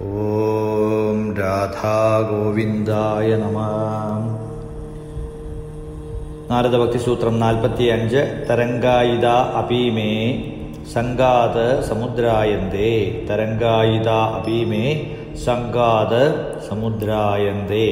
ഓം രാധാഗോവിന്ദായ നമ നാരദഭക്തിസൂത്രം നാൽപ്പത്തി അഞ്ച് തരംഗായിത അപീമേ സംഗാത് സമുദ്രായന്തേ തരംഗായിത അപീമേ സംഗാത് സമുദ്രായന്തേ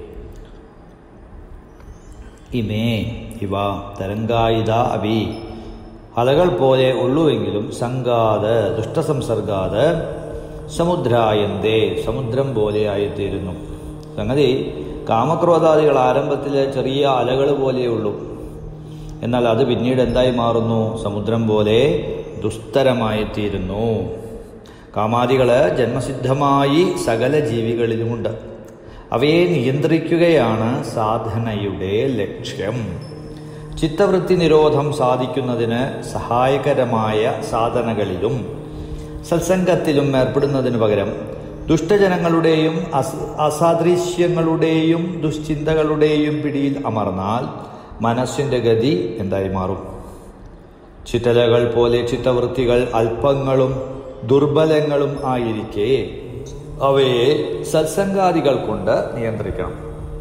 ഇമേ ഇവ തരംഗായിത അഭി അലകൾ പോലെ ഉള്ളുവെങ്കിലും സംഗാത് ദുഷ്ടസംസർഗാത് സമുദ്രായന്തേ സമുദ്രം പോലെ ആയിത്തീരുന്നു സംഗതി കാമക്രോധാദികൾ ആരംഭത്തിൽ ചെറിയ അലകൾ പോലെയുള്ളൂ എന്നാൽ അത് പിന്നീട് എന്തായി മാറുന്നു സമുദ്രം പോലെ ദുസ്തരമായിത്തീരുന്നു കാമാദികള് ജന്മസിദ്ധമായി സകല ജീവികളിലുമുണ്ട് അവയെ നിയന്ത്രിക്കുകയാണ് സാധനയുടെ ലക്ഷ്യം ചിത്തവൃത്തി നിരോധം സാധിക്കുന്നതിന് സഹായകരമായ സാധനകളിലും സത്സംഗത്തിലും ഏർപ്പെടുന്നതിന് പകരം ദുഷ്ടജനങ്ങളുടെയും അസാദൃശ്യങ്ങളുടെയും ദുശ്ചിന്തകളുടെയും പിടിയിൽ അമർന്നാൽ മനസ്സിന്റെ ഗതി എന്തായി മാറും ചിത്തലകൾ പോലെ ചിത്തവൃത്തികൾ അല്പങ്ങളും ദുർബലങ്ങളും ആയിരിക്കെ അവയെ സത്സംഗാദികൾ കൊണ്ട് നിയന്ത്രിക്കണം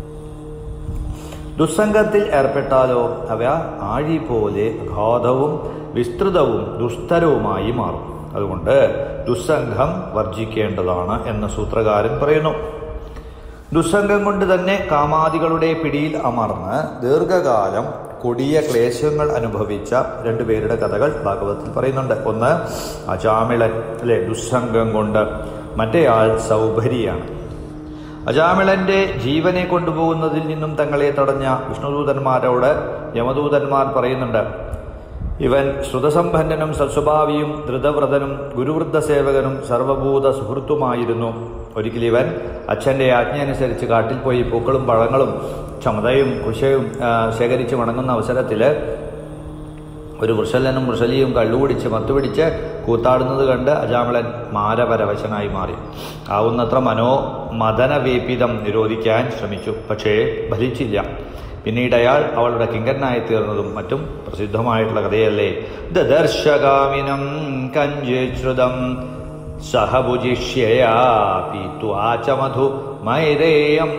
ദുസ്സംഗത്തിൽ ഏർപ്പെട്ടാലോ അവ ആഴി പോലെ അഗാധവും വിസ്തൃതവും ദുസ്തരവുമായി മാറും അതുകൊണ്ട് ദുസ്സംഗം വർജിക്കേണ്ടതാണ് എന്ന് സൂത്രകാരൻ പറയുന്നു ദുസ്സംഗം കൊണ്ട് തന്നെ കാമാദികളുടെ പിടിയിൽ അമർന്ന് ദീർഘകാലം കൊടിയ ക്ലേശങ്ങൾ അനുഭവിച്ച രണ്ടുപേരുടെ കഥകൾ ഭാഗവതത്തിൽ പറയുന്നുണ്ട് ഒന്ന് അജാമിളൻ അല്ലെ ദുസ്സംഗം കൊണ്ട് മറ്റേയാൾ സൗഭരിയാണ് അജാമിളന്റെ ജീവനെ കൊണ്ടുപോകുന്നതിൽ നിന്നും തങ്ങളെ തടഞ്ഞ വിഷ്ണുദൂതന്മാരോട് യമദൂതന്മാർ പറയുന്നുണ്ട് ഇവൻ ശ്രുതസമ്പന്നനും സത്സ്വഭാവിയും ധൃതവ്രതനും ഗുരുവൃദ്ധ സേവകനും സർവഭൂത സുഹൃത്തുമായിരുന്നു ഒരിക്കൽ ഇവൻ അച്ഛൻ്റെ ആജ്ഞ അനുസരിച്ച് കാട്ടിൽ പോയി പൂക്കളും പഴങ്ങളും ക്ഷമതയും കുശയും ശേഖരിച്ച് മടങ്ങുന്ന അവസരത്തിൽ ഒരു വൃഷലനും വൃഷലിയും കള്ളുപിടിച്ച് മത്തുപിടിച്ച് കൂത്താടുന്നത് കണ്ട് അജാമിളൻ മാരപരവശനായി മാറി ആവുന്നത്ര മനോ മദനവേപിതം നിരോധിക്കാൻ ശ്രമിച്ചു പക്ഷേ ഫലിച്ചില്ല പിന്നീട് അയാൾ അവളുടെ കിങ്കരനായി തീർന്നതും മറ്റും പ്രസിദ്ധമായിട്ടുള്ള കഥയല്ലേ ദദർശകാമിനം കഞ്ചേശ്രുതം സഹഭുജിഷ്യയാ പീത്വാചമധു മൈരേയം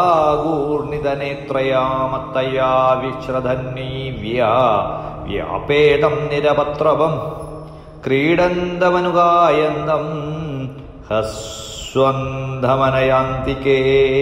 മധാകൂർണിതനേത്രയാമത്തയാ വിശ്രധന്നീവ്യാ വ്യാപേതം നിരപത്രപം ക്രീഡന്തമനുകായന്തം ഹസ്വന്ധമനയാന്തികേ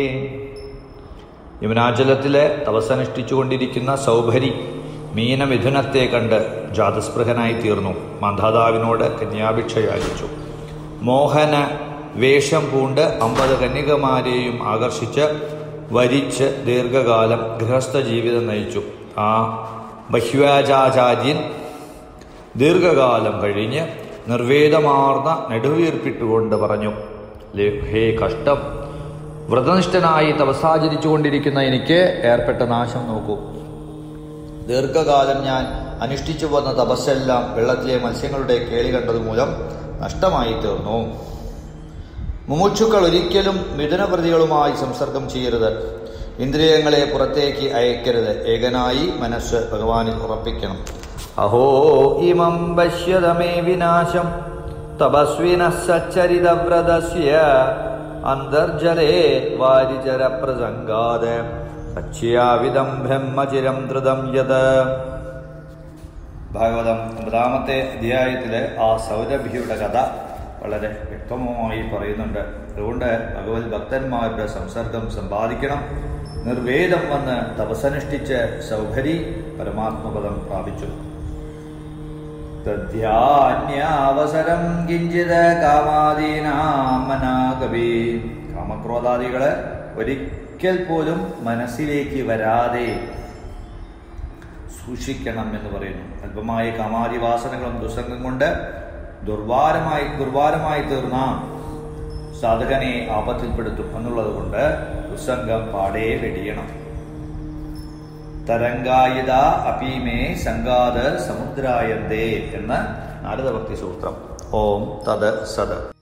യമുനാചലത്തിലെ തപസ്സനുഷ്ഠിച്ചുകൊണ്ടിരിക്കുന്ന സൗഭരി മീനമിഥുനത്തെ കണ്ട് ജാതസ്പൃഹനായി തീർന്നു മന്ധാതാവിനോട് കന്യാഭിക്ഷ യാചിച്ചു മോഹന വേഷം പൂണ്ട് അമ്പത് കന്യകമാരെയും ആകർഷിച്ച് വരിച്ച് ദീർഘകാലം ഗൃഹസ്ഥ ജീവിതം നയിച്ചു ആ ബഹ്വാചാചാര്യൻ ദീർഘകാലം കഴിഞ്ഞ് നിർവേദമാർന്ന നെടുവീർപ്പിട്ടുകൊണ്ട് പറഞ്ഞു ഹേ കഷ്ടം വ്രതനിഷ്ഠനായി തപസ്സാചരിച്ചുകൊണ്ടിരിക്കുന്ന എനിക്ക് ഏർപ്പെട്ട നാശം നോക്കൂ ദീർഘകാലം ഞാൻ അനുഷ്ഠിച്ചു പോന്ന തപസ്സെല്ലാം വെള്ളത്തിലെ മത്സ്യങ്ങളുടെ കേളി കണ്ടതുമൂലം നഷ്ടമായി തീർന്നു മുമുക്ഷുക്കൾ ഒരിക്കലും മിഥുനപ്രതികളുമായി സംസർഗം ചെയ്യരുത് ഇന്ദ്രിയങ്ങളെ പുറത്തേക്ക് അയക്കരുത് ഏകനായി മനസ്സ് ഭഗവാനിൽ ഉറപ്പിക്കണം അഹോ ഇമം പശ്യതമേ വിനാശം തപസ്വിന സച്ചരിതവ്രതസ്യ അന്തർജലേ വാരിചര പ്രസംഗാത് സച്യാവിധം ബ്രഹ്മചിരം ധൃതം യത് ഭാഗവതം ഒമ്പതാമത്തെ അധ്യായത്തിലെ ആ സൗരഭ്യയുടെ കഥ വളരെ വ്യക്തമായി പറയുന്നുണ്ട് അതുകൊണ്ട് ഭഗവത് ഭക്തന്മാരുടെ സംസർഗം സമ്പാദിക്കണം നിർവേദം വന്ന് തപസനുഷ്ഠിച്ച് സൗകരി പരമാത്മപദം പ്രാപിച്ചു തദ്ധ്യാന്യാവസരം കിഞ്ചിത് കാമാദീനാമനാകവി കാമക്രോധാദികള് ഒരിക്കൽ പോലും മനസ്സിലേക്ക് വരാതെ സൂക്ഷിക്കണം എന്ന് പറയുന്നു അല്പമായ കാമാദിവാസനകളും ദുസ്സംഗം കൊണ്ട് ദുർവാരമായി ദുർവാരമായി തീർന്ന സാധകനെ ആപത്തിൽപ്പെടുത്തും എന്നുള്ളത് കൊണ്ട് ദുസ്സംഗം പാടേ വെടിയണം തരംഗായിത അപീമേ സംഗാത് സമുദ്രായന്തേ എന്ന് നാരദഭക്തി സൂത്രം ഓം തത് സത്